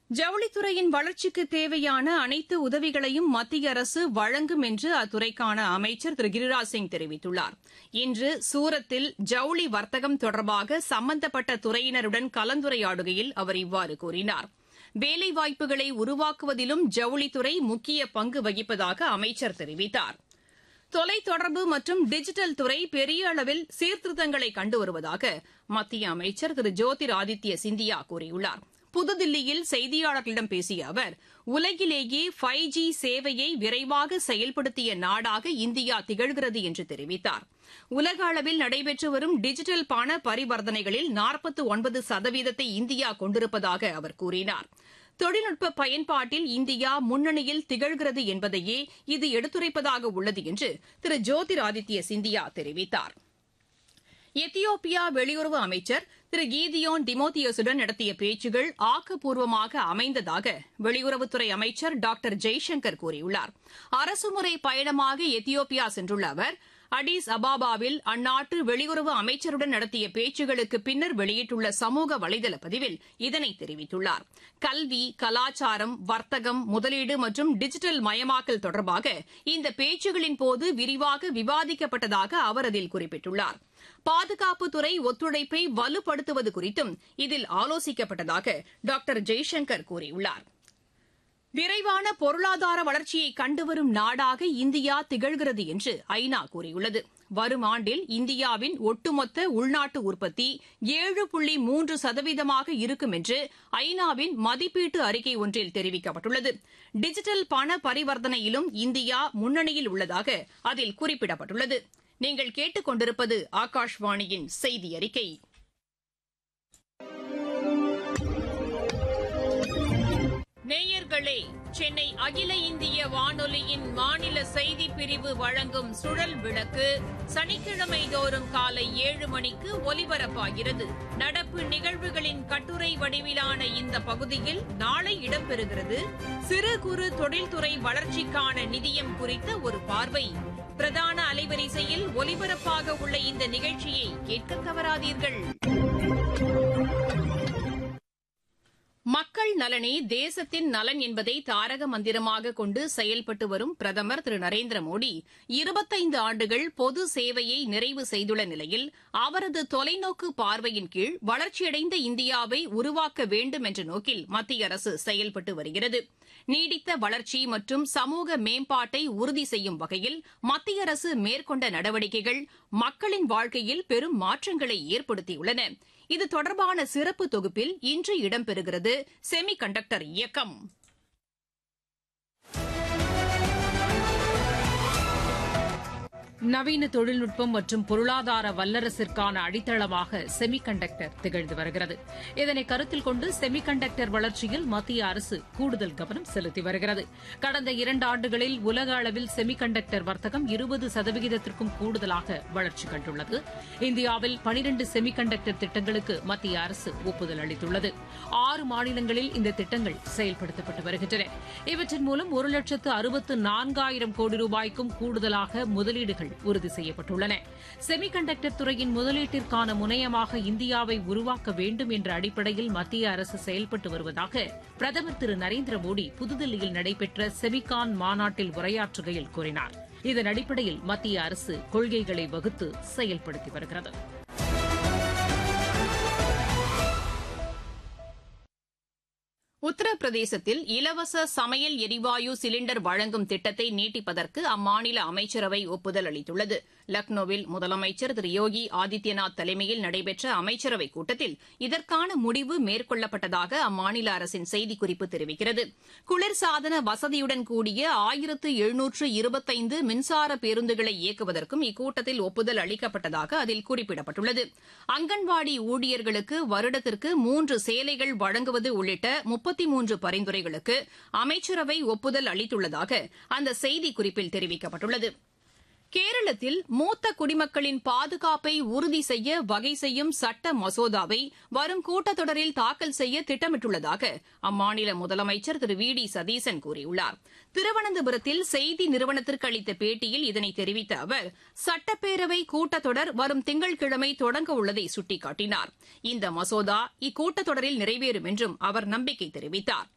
ஜவுளித்துறையின் வளர்ச்சிக்கு தேவையான அனைத்து உதவிகளையும் மத்திய அரசு வழங்கும் என்று அத்துறைக்கான அமைச்சர் திரு கிரிராஜ் சிங் தெரிவித்துள்ளார் இன்று சூரத்தில் ஜவுளி வர்த்தகம் தொடர்பாக சம்பந்தப்பட்ட துறையினருடன் கலந்துரையாடுகையில் அவர் இவ்வாறு கூறினார் வேலைவாய்ப்புகளை உருவாக்குவதிலும் ஜவுளித்துறை முக்கிய பங்கு வகிப்பதாக அமைச்சர் தெரிவித்தார் தொலைத்தொடர்பு மற்றும் டிஜிட்டல் துறை பெரிய அளவில் சீர்திருத்தங்களை கண்டு வருவதாக மத்திய அமைச்சர் திரு ஜோதிர் ஆதித்ய சிந்தியா கூறியுள்ளார் புதுதில்லியில் செய்தியாளர்களிடம் பேசிய அவர் உலகிலேயே ஃபைவ் ஜி சேவையை விரைவாக செயல்படுத்திய நாடாக இந்தியா திகழ்கிறது என்று தெரிவித்தார் உலக அளவில் நடைபெற்று வரும் டிஜிட்டல் பண பரிவர்த்தனைகளில் நாற்பத்து ஒன்பது சதவீதத்தை இந்தியா கொண்டிருப்பதாக அவர் கூறினார் தொழில்நுட்ப பயன்பாட்டில் இந்தியா முன்னணியில் திகழ்கிறது என்பதையே இது எடுத்துரைப்பதாக உள்ளது என்று திரு ஜோதிர் ஆதித்ய சிந்தியா தெரிவித்தார் எத்தியோப்பியா வெளியுறவு அமைச்சர் திரு கீதியோன் டிமோத்தியோசுடன் நடத்திய பேச்சுகள் ஆக்கப்பூர்வமாக அமைந்ததாக வெளியுறவுத்துறை அமைச்சர் டாக்டர் ஜெய்சங்கர் கூறியுள்ளார் அரசுமுறை பயணமாக எத்தியோப்பியா சென்றுள்ள அவர் அடிஸ் அபாபாவில் அந்நாட்டு வெளியுறவு அமைச்சருடன் நடத்திய பேச்சுகளுக்கு பின்னர் வெளியிட்டுள்ள சமூக வலைதள பதிவில் இதனை தெரிவித்துள்ளார் கல்வி கலாச்சாரம் வர்த்தகம் முதலீடு மற்றும் டிஜிட்டல் மயமாக்கல் தொடர்பாக இந்த பேச்சுகளின் போது விரிவாக விவாதிக்கப்பட்டதாக அவர் அதில் குறிப்பிட்டுள்ளார் பாதுகாப்புத்துறை ஒத்துழைப்பை வலுப்படுத்துவது குறித்தும் இதில் ஆலோசிக்கப்பட்டதாக டாக்டர் ஜெய்சங்கர் கூறியுள்ளார் விரைவான பொருளாதார வளர்ச்சியை கண்டுவரும் நாடாக இந்தியா திகழ்கிறது என்று ஐநா கூறியுள்ளது வரும் ஆண்டில் இந்தியாவின் ஒட்டுமொத்த உள்நாட்டு உற்பத்தி ஏழு புள்ளி மூன்று சதவீதமாக இருக்கும் என்று ஐநாவின் மதிப்பீட்டு அறிக்கை ஒன்றில் தெரிவிக்கப்பட்டுள்ளது டிஜிட்டல் பண பரிவர்த்தனையிலும் இந்தியா முன்னணியில் உள்ளதாக அதில் குறிப்பிடப்பட்டுள்ளது நீங்கள் கேட்டுக் கொண்டிருப்பது ஆகாஷ்வாணியின் செய்தி அறிக்கை நேயர்களே சென்னை அகில இந்திய வானொலியின் மாநில செய்தி பிரிவு வழங்கும் சுழல் விளக்கு சனிக்கிழமை தோறும் காலை ஏழு மணிக்கு ஒலிபரப்பாகிறது நடப்பு நிகழ்வுகளின் கட்டுரை வடிவிலான இந்த பகுதியில் நாளை இடம்பெறுகிறது சிறு குறு தொழில்துறை வளர்ச்சிக்கான நிதியம் குறித்த ஒரு பார்வை பிரதான அலைவரிசையில் ஒலிபரப்பாக உள்ள இந்த நிகழ்ச்சியை கேட்க தவறாதீர்கள் மக்கள் நலனே தேசத்தின் நலன் என்பதை தாரக மந்திரமாக கொண்டு செயல்பட்டு வரும் பிரதமர் திரு நரேந்திர மோடி இருபத்தைந்து ஆண்டுகள் பொது சேவையை நிறைவு செய்துள்ள நிலையில் அவரது தொலைநோக்கு பார்வையின் கீழ் வளர்ச்சியடைந்த இந்தியாவை உருவாக்க வேண்டும் என்ற நோக்கில் மத்திய அரசு செயல்பட்டு வருகிறது நீடித்த வளர்ச்சி மற்றும் சமூக மேம்பாட்டை உறுதி செய்யும் வகையில் மத்திய அரசு மேற்கொண்ட நடவடிக்கைகள் மக்களின் வாழ்க்கையில் பெரும் மாற்றங்களை ஏற்படுத்தியுள்ளன இது தொடர்பான சிறப்பு தொகுப்பில் இன்று இடம்பெறுகிறது செமி கண்டக்டர் இயக்கம் நவீன தொழில்நுட்பம் மற்றும் பொருளாதார வல்லரசிற்கான அடித்தளமாக செமிகண்டக்டர் திகழ்ந்து வருகிறது இதனை கருத்தில் கொண்டு செமிகண்டக்டர் வளர்ச்சியில் மத்திய அரசு கூடுதல் கவனம் செலுத்தி வருகிறது கடந்த இரண்டு ஆண்டுகளில் உலக அளவில் செமிகண்டக்டர் வர்த்தகம் இருபது சதவிகிதத்திற்கும் கூடுதலாக வளர்ச்சி கண்டுள்ளது இந்தியாவில் பனிரண்டு செமிகண்டக்டர் திட்டங்களுக்கு மத்திய அரசு ஒப்புதல் அளித்துள்ளது ஆறு மாநிலங்களில் இந்த திட்டங்கள் செயல்படுத்தப்பட்டு வருகின்றன இவற்றின் மூலம் ஒரு லட்சத்து அறுபத்து நான்காயிரம் கோடி ரூபாய்க்கும் கூடுதலாக முதலீடுகள் உறுதி செய்யப்பட்டுள்ளன செமிகண்டக்டர் துறையின் முதலீட்டிற்கான முனையமாக இந்தியாவை உருவாக்க வேண்டும் என்ற அடிப்படையில் மத்திய அரசு செயல்பட்டு வருவதாக பிரதமர் திரு நரேந்திர மோடி புதுதில்லியில் நடைபெற்ற செமிகான் மாநாட்டில் உரையாற்றுகையில் கூறினார் இதன் அடிப்படையில் மத்திய அரசு கொள்கைகளை வகுத்து செயல்படுத்தி வருகிறது உத்தரப்பிரதேசத்தில் இலவச சமையல் எரிவாயு சிலிண்டர் வழங்கும் திட்டத்தை நீட்டிப்பதற்கு அம்மாநில அமைச்சரவை ஒப்புதல் அளித்துள்ளது லக்னோவில் முதலமைச்சர் திரு யோகி ஆதித்யநாத் தலைமையில் நடைபெற்ற அமைச்சரவைக் கூட்டத்தில் இதற்கான முடிவு மேற்கொள்ளப்பட்டதாக அம்மாநில அரசின் செய்திக்குறிப்பு தெரிவிக்கிறது குளிர்சாதன வசதியுடன் கூடிய ஆயிரத்து எழுநூற்று இருபத்தைந்து மின்சார பேருந்துகளை இயக்குவதற்கும் இக்கூட்டத்தில் ஒப்புதல் அளிக்கப்பட்டதாக அதில் குறிப்பிடப்பட்டுள்ளது அங்கன்வாடி ஊழியர்களுக்கு வருடத்திற்கு மூன்று சேலைகள் வழங்குவது உள்ளிட்ட முப்பத்தி மூன்று பரிந்துரைகளுக்கு அமைச்சரவை ஒப்புதல் அளித்துள்ளதாக அந்த செய்திக்குறிப்பில் தெரிவிக்கப்பட்டுள்ளது கேரளத்தில் மூத்த குடிமக்களின் பாதுகாப்பை உறுதி செய்ய வகை செய்யும் சட்ட மசோதாவை வரும் கூட்டத்தொடரில் தாக்கல் செய்ய திட்டமிட்டுள்ளதாக அம்மாநில முதலமைச்சர் திரு வி டி சதீசன் கூறியுள்ளார் திருவனந்தபுரத்தில் செய்தி நிறுவனத்திற்கு அளித்த பேட்டியில் இதனை தெரிவித்த அவர் சட்டப்பேரவை கூட்டத்தொடர் வரும் திங்கட்கிழமை தொடங்க உள்ளதை சுட்டிக்காட்டினார் இந்த மசோதா இக்கூட்டத்தொடரில் நிறைவேறும் என்றும் அவர் நம்பிக்கை தெரிவித்தார்